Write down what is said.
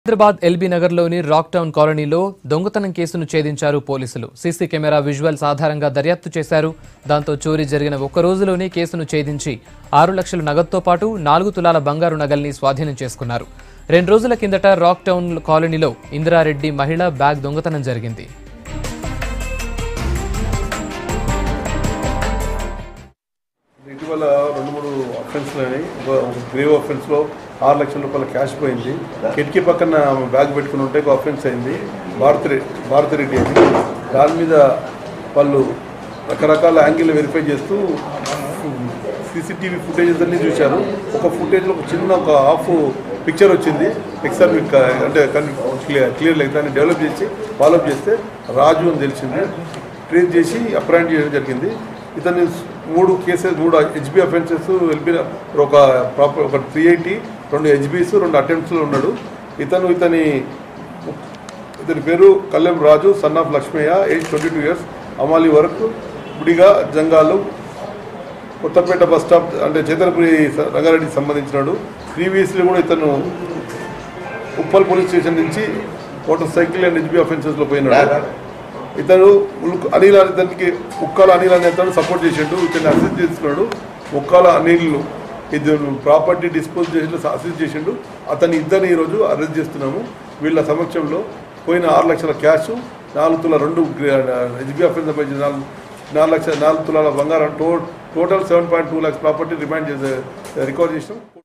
Hyderabad LB నగర్లోని rock town కాలనీలో దొంగతనం కేసును ఛేదించారు పోలీసులు సీసీ కెమెరా విజువల్స్ ఆధారంగా దర్యాప్తు చేశారు దాంతో చోరీ జరిగిన ఒక్క రోజులోనే కేసును ఛేదించి ఆరు లక్షల నగదుతో పాటు నాలుగు తులాల బంగారు నగల్ని స్వాధీనం చేసుకున్నారు రెండు రోజుల కిందట రాక్ టౌన్ కాలనీలో ఇందిరారెడ్డి మహిళ బ్యాగ్ దొంగతనం జరిగింది ఇటీవల రెండు మూడు అఫెన్స్లు అయినాయి ఒక గ్రేవ్ అఫెన్స్లో ఆరు లక్షల రూపాయల క్యాష్ పోయింది కిటికీ పక్కన ఆమె బ్యాగ్ పెట్టుకుని ఉంటే ఒక అఫెన్స్ అయింది భారతిరెడ్డి భారతిరెడ్డి అని దాని మీద వాళ్ళు రకరకాల యాంగిల్ వెరిఫై చేస్తూ సీసీటీవీ ఫుటేజెస్ అన్ని చూశారు ఒక ఫుటేజ్లో ఒక చిన్న ఒక హాఫ్ పిక్చర్ వచ్చింది ఎక్సామ్ అంటే క్లియర్ క్లియర్ లేదు దాన్ని డెవలప్ చేసి ఫాలోఅప్ చేస్తే రాజు అని తెలిసింది ట్రేస్ చేసి అప్రాయింట్ చేయడం జరిగింది ఇతన్ని మూడు కేసెస్ మూడు హెచ్బి అఫెన్సెస్ ఎల్బి ఒక ప్రాపర్ ఒక త్రీ ఎయిటీ రెండు హెచ్బిస్ రెండు అటెంప్ట్స్లో ఉన్నాడు ఇతను ఇతని ఇతని పేరు Kalyan Raju son of Lakshmaiah age twenty two years అమాలి వర్క్ గుడిగా జంగాలు కొత్తపేట బస్ స్టాప్ అంటే చేతనపురి స- రంగారెడ్డికి సంబంధించినాడు ప్రీవియస్లీ కూడా ఇతను ఉప్పల్ పోలీస్ స్టేషన్ నుంచి మోటార్ సైకిల్ అండ్ హెచ్బి అఫెన్సెస్లో పోయినాడు ఇతను ఉల్క్ అనిల్ అనే ఇతనికి ఉక్కాల అనిల్ అనే అతను సపోర్ట్ చేసిండు ఇతన్ని అసిస్ట్ చేస్తున్నాడు ఉక్కాల అనిల్ ఇది ప్రాపర్టీ డిస్పోజ్ చేసి అసిస్ట్ చేసిండు అతని ఇద్దరిని ఈరోజు అరెస్ట్ చేస్తున్నాము వీళ్ళ సమక్షంలో పోయిన ఆరు లక్షల క్యాష్ నాలుగు తుల రెండు హెచ్బి అఫెన్స్ సంబంధించిన నాలుగు నాలుగు లక్షల నాలుగు తులాల బంగారం టో total seven point two lakhs property remind చేసే రికార్డ్ చేసినాం